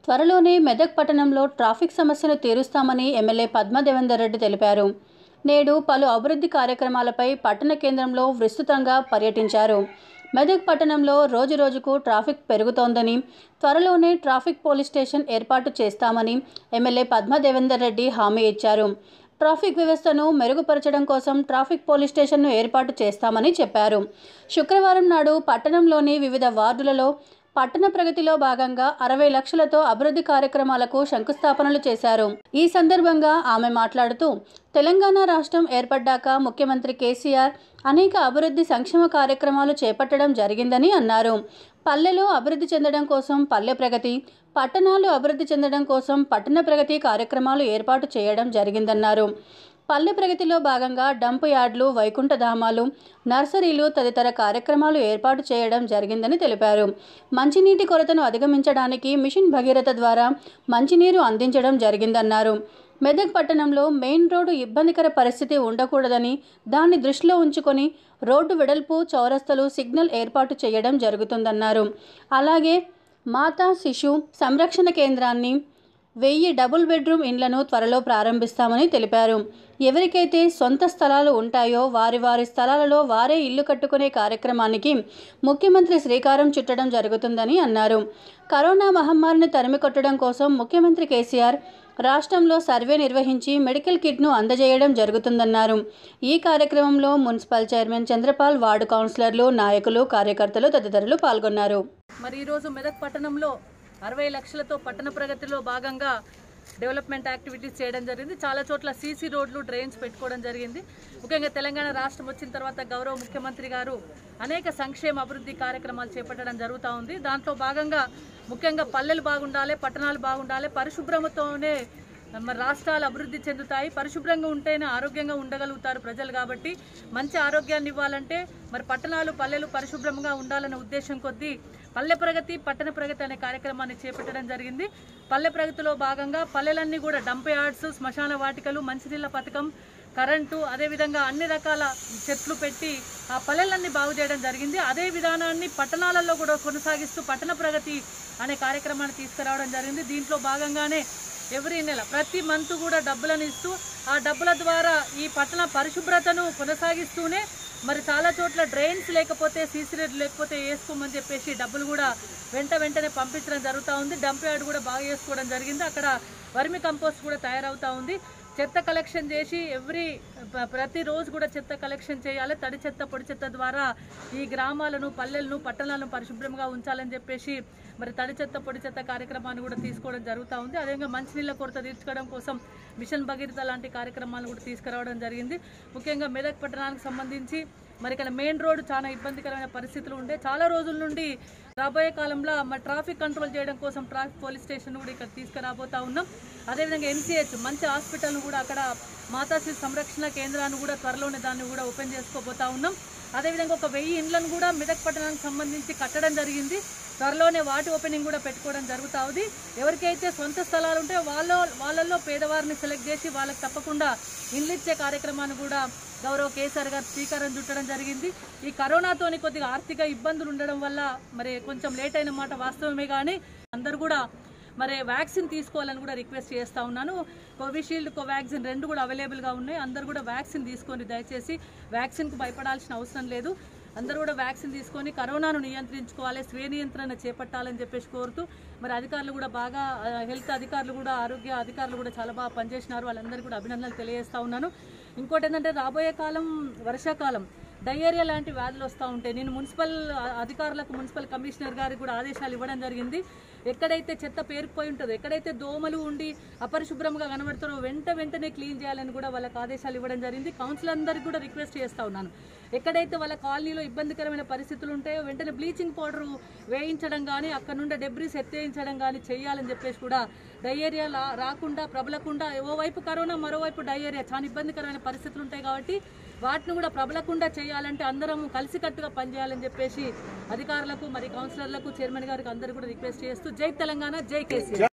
త్వరలోనే మెదక్ పట్టణంలో ట్రాఫిక్ సమస్యను తీరుస్తామని ఎమ్మెల్యే పద్మ దేవేందర్ రెడ్డి తెలిపారు నేడు పలు అభివృద్ధి కార్యక్రమాలపై పట్టణ కేంద్రంలో విస్తృతంగా పర్యటించారు మెదక్ పట్టణంలో రోజురోజుకు ట్రాఫిక్ పెరుగుతోందని త్వరలోనే ట్రాఫిక్ పోలీస్ స్టేషన్ ఏర్పాటు చేస్తామని ఎమ్మెల్యే పద్మ దేవేందర్ రెడ్డి హామీ ఇచ్చారు ట్రాఫిక్ వ్యవస్థను మెరుగుపరచడం కోసం ట్రాఫిక్ పోలీస్ స్టేషన్ను ఏర్పాటు చేస్తామని చెప్పారు శుక్రవారం నాడు పట్టణంలోని వివిధ వార్డులలో పట్టణ ప్రగతిలో భాగంగా అరవై లక్షలతో అభివృద్ధి కార్యక్రమాలకు శంకుస్థాపనలు చేశారు ఈ సందర్భంగా ఆమె మాట్లాడుతూ తెలంగాణ రాష్ట్రం ఏర్పడ్డాక ముఖ్యమంత్రి కేసీఆర్ అనేక అభివృద్ధి సంక్షేమ కార్యక్రమాలు చేపట్టడం జరిగిందని అన్నారు పల్లెలు అభివృద్ధి చెందడం కోసం పల్లె ప్రగతి పట్టణాలు అభివృద్ధి చెందడం కోసం పట్టణ ప్రగతి కార్యక్రమాలు ఏర్పాటు చేయడం జరిగిందన్నారు పల్లె ప్రగతిలో భాగంగా డంప్ యార్డులు వైకుంఠధామాలు నర్సరీలు తదితర కార్యక్రమాలు ఏర్పాటు చేయడం జరిగిందని తెలిపారు మంచినీటి కొరతను అధిగమించడానికి మిషన్ భగీరథ ద్వారా మంచినీరు అందించడం జరిగిందన్నారు మెదక్ పట్టణంలో మెయిన్ రోడ్డు ఇబ్బందికర పరిస్థితి ఉండకూడదని దాన్ని దృష్టిలో ఉంచుకొని రోడ్డు వెడల్పు చౌరస్తలు సిగ్నల్ ఏర్పాటు చేయడం జరుగుతుందన్నారు అలాగే మాతా శిశు సంరక్షణ కేంద్రాన్ని వెయ్యి డబుల్ బెడ్రూమ్ ఇండ్లను త్వరలో ప్రారంభిస్తామని తెలిపారు ఎవరికైతే సొంత స్థలాలు ఉంటాయో వారి వారి స్థలాలలో వారే ఇల్లు కట్టుకునే కార్యక్రమానికి ముఖ్యమంత్రి శ్రీకారం చుట్టడం జరుగుతుందని అన్నారు కరోనా మహమ్మారిని తరిమికొట్టడం కోసం ముఖ్యమంత్రి కేసీఆర్ రాష్ట్రంలో సర్వే నిర్వహించి మెడికల్ కిట్ను అందజేయడం జరుగుతుందన్నారు ఈ కార్యక్రమంలో మున్సిపల్ చైర్మన్ చంద్రపాల్ వార్డు కౌన్సిలర్లు నాయకులు కార్యకర్తలు తదితరులు పాల్గొన్నారు మరి ఈరోజు మెదక్ పట్టణంలో అరవై లక్షలతో పట్టణ ప్రగతిలో భాగంగా డెవలప్మెంట్ యాక్టివిటీస్ చేయడం జరిగింది చాలా చోట్ల సీసీ రోడ్లు డ్రైన్స్ పెట్టుకోవడం జరిగింది ముఖ్యంగా తెలంగాణ రాష్ట్రం వచ్చిన తర్వాత గౌరవ ముఖ్యమంత్రి గారు అనేక సంక్షేమ అభివృద్ధి కార్యక్రమాలు చేపట్టడం జరుగుతూ ఉంది దాంట్లో భాగంగా ముఖ్యంగా పల్లెలు బాగుండాలి పట్టణాలు బాగుండాలి పరిశుభ్రమతోనే మరి రాష్ట్రాలు అభివృద్ధి చెందుతాయి పరిశుభ్రంగా ఉంటేనే ఆరోగ్యంగా ఉండగలుగుతారు ప్రజలు కాబట్టి మంచి ఆరోగ్యాన్ని ఇవ్వాలంటే మరి పట్టణాలు పల్లెలు పరిశుభ్రంగా ఉండాలనే ఉద్దేశం కొద్దీ పల్లె ప్రగతి పట్టణ ప్రగతి అనే కార్యక్రమాన్ని చేపట్టడం జరిగింది పల్లె ప్రగతిలో భాగంగా పల్లెలన్నీ కూడా డంప్ యార్డ్స్ శ్మశాన వాటికలు మంచినీళ్ళ పథకం కరెంటు అదేవిధంగా అన్ని రకాల చెట్లు పెట్టి ఆ పల్లెలన్నీ బాగు చేయడం జరిగింది అదే విధానాన్ని పట్టణాలలో కూడా కొనసాగిస్తూ పట్టణ ప్రగతి అనే కార్యక్రమాన్ని తీసుకురావడం జరిగింది దీంట్లో భాగంగానే ఎవ్రీ నెల ప్రతి మంత్ కూడా డబ్బులను ఇస్తూ ఆ డబ్బుల ద్వారా ఈ పట్టణ పరిశుభ్రతను కొనసాగిస్తూనే మరి చాలా చోట్ల డ్రైన్స్ లేకపోతే సీసీ రోడ్లు లేకపోతే వేసుకోమని చెప్పేసి డబ్బులు కూడా వెంట వెంటనే పంపించడం జరుగుతూ ఉంది డంప్ యార్డ్ కూడా బాగా చేసుకోవడం జరిగింది అక్కడ వర్మి కంపోస్ట్ కూడా తయారవుతూ ఉంది చెత్త కలెక్షన్ చేసి ఎవ్రీ ప- ప్రతిరోజు కూడా చెత్త కలెక్షన్ చేయాలి తడి చెత్త పొడి చెత్త ద్వారా ఈ గ్రామాలను పల్లెలను పట్టణాలను పరిశుభ్రంగా ఉంచాలని చెప్పేసి మరి తడి చెత్త పొడి చెత్త కార్యక్రమాన్ని కూడా తీసుకోవడం జరుగుతూ ఉంది అదేవిధంగా మంచినీళ్ళ కొరత తీర్చుకోవడం కోసం మిషన్ భగీరథ లాంటి కార్యక్రమాలను కూడా తీసుకురావడం జరిగింది ముఖ్యంగా మెదక్ పట్టణానికి సంబంధించి మరి ఇక్కడ మెయిన్ రోడ్ చాలా ఇబ్బందికరమైన పరిస్థితులు ఉండే చాలా రోజుల నుండి రాబోయే కాలంలో మరి ట్రాఫిక్ కంట్రోల్ చేయడం కోసం ట్రాఫిక్ పోలీస్ స్టేషన్ కూడా ఇక్కడ తీసుకురాబోతా ఉన్నాం అదేవిధంగా ఎన్సీహెచ్ మంచి హాస్పిటల్ను కూడా అక్కడ మాతాశిశు సంరక్షణ కేంద్రాన్ని కూడా త్వరలోనే దాన్ని కూడా ఓపెన్ చేసుకోబోతా ఉన్నాం అదేవిధంగా ఒక వెయ్యి ఇండ్లను కూడా మెదక్ పట్టణానికి సంబంధించి కట్టడం జరిగింది త్వరలోనే వాటి ఓపెనింగ్ కూడా పెట్టుకోవడం జరుగుతా ఉంది ఎవరికైతే సొంత స్థలాలు ఉంటాయో వాళ్ళ వాళ్ళల్లో పేదవారిని సెలెక్ట్ చేసి వాళ్ళకి తప్పకుండా ఇండ్లు ఇచ్చే కార్యక్రమాన్ని కూడా గౌరవ కేసీఆర్ గారు శ్రీకారం చుట్టడం జరిగింది ఈ కరోనాతోని కొద్దిగా ఆర్థిక ఇబ్బందులు ఉండడం వల్ల మరి కొంచెం లేట్ అయిన మాట వాస్తవమే కానీ అందరూ కూడా మరి వ్యాక్సిన్ తీసుకోవాలని కూడా రిక్వెస్ట్ చేస్తూ ఉన్నాను కోవిషీల్డ్ కోవాక్సిన్ రెండు కూడా అవైలబుల్గా ఉన్నాయి అందరూ కూడా వ్యాక్సిన్ తీసుకొని దయచేసి వ్యాక్సిన్కు భయపడాల్సిన అవసరం లేదు అందరూ కూడా వ్యాక్సిన్ తీసుకొని కరోనాను నియంత్రించుకోవాలి స్వీయ నియంత్రణ చేపట్టాలని చెప్పేసి కోరుతూ మరి అధికారులు కూడా బాగా ఆ, హెల్త్ అధికారులు కూడా ఆరోగ్య అధికారులు కూడా చాలా బాగా పనిచేసినారు వాళ్ళందరికీ కూడా అభినందనలు తెలియజేస్తా ఉన్నాను ఇంకోటి ఏంటంటే రాబోయే కాలం వర్షాకాలం డయేరియా లాంటి వ్యాధులు వస్తూ ఉంటాయి నేను మున్సిపల్ అ- అధికారులకు మున్సిపల్ కమిషనర్ గారికి కూడా ఆదేశాలు ఇవ్వడం జరిగింది ఎక్కడైతే చెత్త పేరుకుపోయి ఉంటుందో ఎక్కడైతే దోమలు ఉండి అపరిశుభ్రంగా కనబడుతారో వెంట వెంటనే క్లీన్ చేయాలని కూడా వాళ్ళకి ఆదేశాలు ఇవ్వడం జరిగింది కౌన్సిల్ అందరికీ కూడా రిక్వెస్ట్ చేస్తా ఉన్నాను ఎక్కడైతే వాళ్ళ కాలనీలో ఇబ్బందికరమైన పరిస్థితులు ఉంటాయో వెంటనే బ్లీచింగ్ పౌడర్ వేయించడం కానీ అక్కడ నుండి డెబ్రీస్ ఎత్తేయించడం కానీ చేయాలని చెప్పేసి కూడా డయేరియా లా- రాకుండా ప్రబలకుండా ఓవైపు కరోనా మరోవైపు డయేరియా చాలా ఇబ్బందికరమైన పరిస్థితులు ఉంటాయి కాబట్టి వాటిని కూడా ప్రబలకుండా చేయాలంటే అందరం కలిసికట్టుగా పనిచేయాలని చెప్పేసి అధికారులకు మరి కౌన్సిలర్లకు చైర్మన్ గారికి అందరూ కూడా రిక్వెస్ట్ చేస్తూ జై తెలంగాణ జై కేసీఆర్